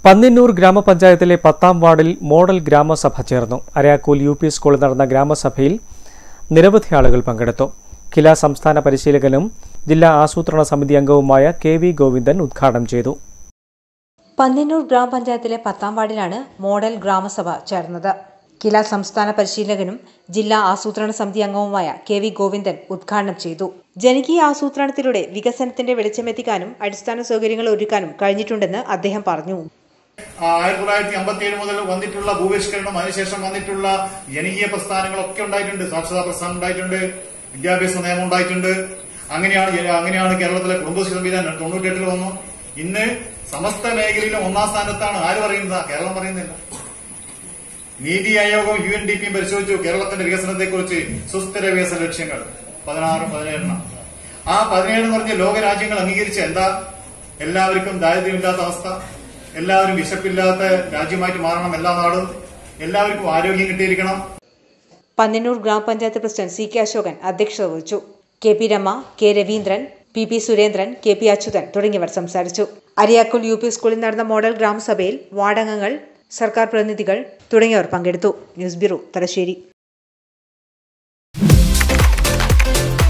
പന്നിന്നൂർ ഗ്രാമപഞ്ചായത്തിലെ പത്താം വാർഡിൽ മോഡൽ ഗ്രാമസഭ ചേർന്നു അരയാക്കൂൽ യു പി സ്കൂളിൽ നടന്ന ഗ്രാമസഭയിൽ നിരവധി ആളുകൾ പങ്കെടുത്തു കില സംസ്ഥാന പരിശീലകനും ജില്ലാ ആസൂത്രണ സമിതി അംഗവുമായ കെ വി ഗോവിന്ദൻ ഉദ്ഘാടനം ചെയ്തു പന്നിന്നൂർ ഗ്രാമപഞ്ചായത്തിലെ പത്താം വാർഡിലാണ് മോഡൽ ഗ്രാമസഭ ചേർന്നത് കില സംസ്ഥാന പരിശീലകനും ജില്ലാ ആസൂത്രണ സമിതി അംഗവുമായ കെ വി ഗോവിന്ദൻ ഉദ്ഘാടനം ചെയ്തു ജനകീയ ആസൂത്രണത്തിലൂടെ വികസനത്തിന്റെ വെളിച്ചമെത്തിക്കാനും അടിസ്ഥാന സൗകര്യങ്ങൾ ഒരുക്കാനും കഴിഞ്ഞിട്ടുണ്ടെന്ന് അദ്ദേഹം പറഞ്ഞു ആ, ആയിരത്തി തൊള്ളായിരത്തി അമ്പത്തി ഏഴ് മുതൽ വന്നിട്ടുള്ള ഭൂപരിഷ്കരണം അതിനുശേഷം വന്നിട്ടുള്ള ജനകീയ പ്രസ്ഥാനങ്ങളൊക്കെ ഉണ്ടായിട്ടുണ്ട് സാക്ഷരതാ പ്രസ്ഥാനം ഉണ്ടായിട്ടുണ്ട് വിദ്യാഭ്യാസ നിയമം ഉണ്ടായിട്ടുണ്ട് അങ്ങനെയാണ് ജന- അങ്ങനെയാണ് കേരളത്തിലെ കുടുംബശ്രീ സംവിധാനം തൊണ്ണൂറ്റെട്ടിൽ വന്നു ഇന്ന് സമസ്ത മേഖലയിലും ഒന്നാം സ്ഥാനത്താണ് ആര് പറയുന്നത് കേരളം പറയുന്നില്ല നീതി ആയോഗവും യു എൻ ഡി പിയും പരിശോധിച്ചു കേരളത്തിന്റെ വികസനത്തെക്കുറിച്ച് സുസ്ഥിര വികസന ലക്ഷ്യങ്ങൾ പതിനാറ് പതിനേഴെണ്ണം ആ പതിനേഴ് എന്ന് പറഞ്ഞ ലോകരാജ്യങ്ങൾ അംഗീകരിച്ച എന്താ എല്ലാവർക്കും ദാരിദ്ര്യമില്ലാത്ത അവസ്ഥ എല്ലാവരും വിശപ്പില്ലാത്ത രാജ്യമായിട്ട് മാറണം എല്ലാ നാടും എല്ലാവർക്കും ആരോഗ്യം കിട്ടിയിരിക്കണം പന്നിന്നൂർ ഗ്രാമപഞ്ചായത്ത് പ്രസിഡന്റ് സി കെ അശോകൻ അധ്യക്ഷത വഹിച്ചു K P Rama K Raveendran P P Surendran K P Achuthan തുടങ്ങിയവർ സംസാരിച്ചു അരിയാക്കുൽ യു പി സ്കൂളിൽ നടന്ന മോഡൽ ഗ്രാമസഭയിൽ വാർഡംഗങ്ങൾ സർക്കാർ പ്രതിനിധികൾ തുടങ്ങിയവർ പങ്കെടുത്തു ന്യൂസ് ബ്യൂറോ തലശ്ശേരി